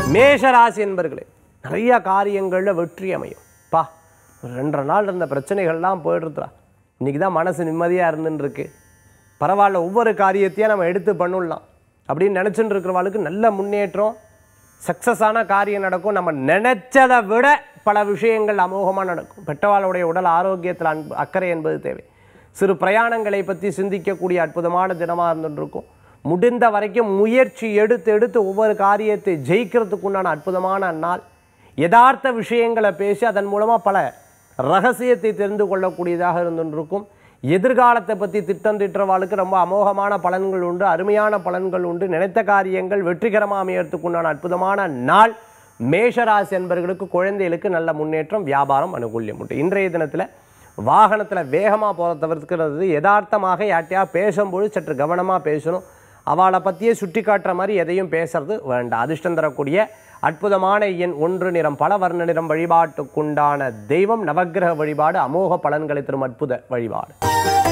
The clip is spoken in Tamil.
மேஷராசி என்பர்களே நிறைய காரியங்களில் வெற்றி அமையும் பா ஒரு ரெண்டரை நாள் இருந்த பிரச்சனைகள்லாம் போயிடுறா இன்னைக்கு தான் மனசு நிம்மதியாக இருந்துன்னு இருக்கு பரவாயில்ல ஒவ்வொரு காரியத்தையும் நம்ம எடுத்து பண்ணிடலாம் அப்படின்னு நினச்சிட்டு இருக்கிறவாளுக்கு நல்ல முன்னேற்றம் சக்ஸஸான காரியம் நடக்கும் நம்ம நினைச்சதை விட பல விஷயங்கள் அமோகமாக நடக்கும் பெற்றவாளுடைய உடல் ஆரோக்கியத்தில் அன்பு அக்கறை என்பது தேவை சிறு பிரயாணங்களை பற்றி சிந்திக்கக்கூடிய அற்புதமான தினமாக இருந்துட்டு இருக்கும் முடிந்த வரைக்கும் முயற்சி எடுத்து எடுத்து ஒவ்வொரு காரியத்தை ஜெயிக்கிறதுக்கு உண்டான அற்புதமான நாள் யதார்த்த விஷயங்களை பேசி அதன் மூலமாக பல ரகசியத்தை தெரிந்து கொள்ளக்கூடியதாக இருந்துருக்கும் எதிர்காலத்தை பற்றி திட்டம் திட்டுறவாளுக்கு ரொம்ப அமோகமான பலன்கள் உண்டு அருமையான பலன்கள் உண்டு நினைத்த காரியங்கள் வெற்றிகரமாக அமையறதுக்கு உண்டான அற்புதமான நாள் மேஷராசி என்பவர்களுக்கு குழந்தைகளுக்கு நல்ல முன்னேற்றம் வியாபாரம் அனுகூல்யம் உண்டு இன்றைய தினத்தில் வாகனத்தில் வேகமாக போகிற தவிர்க்கிறது யதார்த்தமாக யார்ட்டையா பேசும்பொழுது சற்று கவனமாக பேசணும் அவளை பற்றியே சுட்டி காட்டுற மாதிரி எதையும் பேசுறது வேண்டாம் அதிர்ஷ்டம் தரக்கூடிய அற்புதமான எண் ஒன்று நிறம் பல வர்ண நிறம் வழிபாட்டுக்குண்டான தெய்வம் நவக்கிரக வழிபாடு அமோக பலன்களை தரும் அற்புத வழிபாடு